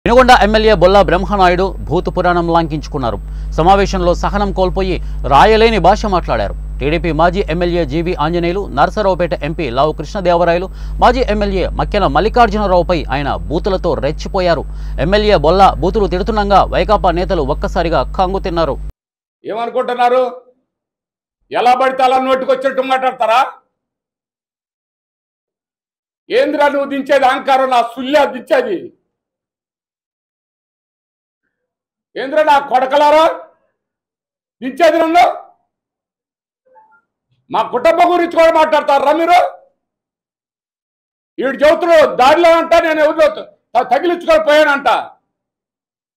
Vinukonda MLA Bolla Brahmanaidu భూత పురాణం లాంకించుకున్నారు సమావేశంలో సహనం కోల్పోయి రాయలేని భాష మాట్లాడారు టీడీపీ మాజీ ఎమ్మెల్యే జీవి ఆంజనేయులు నరసరావుపేట ఎంపీ లావు కృష్ణదేవరాయలు మాజీ ఎమ్మెల్యే మక్కెల మల్లికార్జునరావుపై ఆయన బూతులతో రెచ్చిపోయారు ఎమ్మెల్యే బొల్లా బూతులు తిడుతుండగా వైకాపా నేతలు ఒక్కసారిగా కంగు తిన్నారు ఏమనుకుంటున్నారు ఎలా పడితే అలా నోటికొచ్చినట్టు మాట్లాడతారా ఏంద్రా నువ్వు దించేది అహంకారం నా సుల్లా దించేది ఏంద్రా నా కొడకలారా దించేది నన్ను మా కుటుంబం గురించి కూడా మాట్లాడతారా మీరు వీడు చెబుతున్నాడు దారిలో అంట నేను ఎవరిలో త- తగిలించుకొని పోయానంట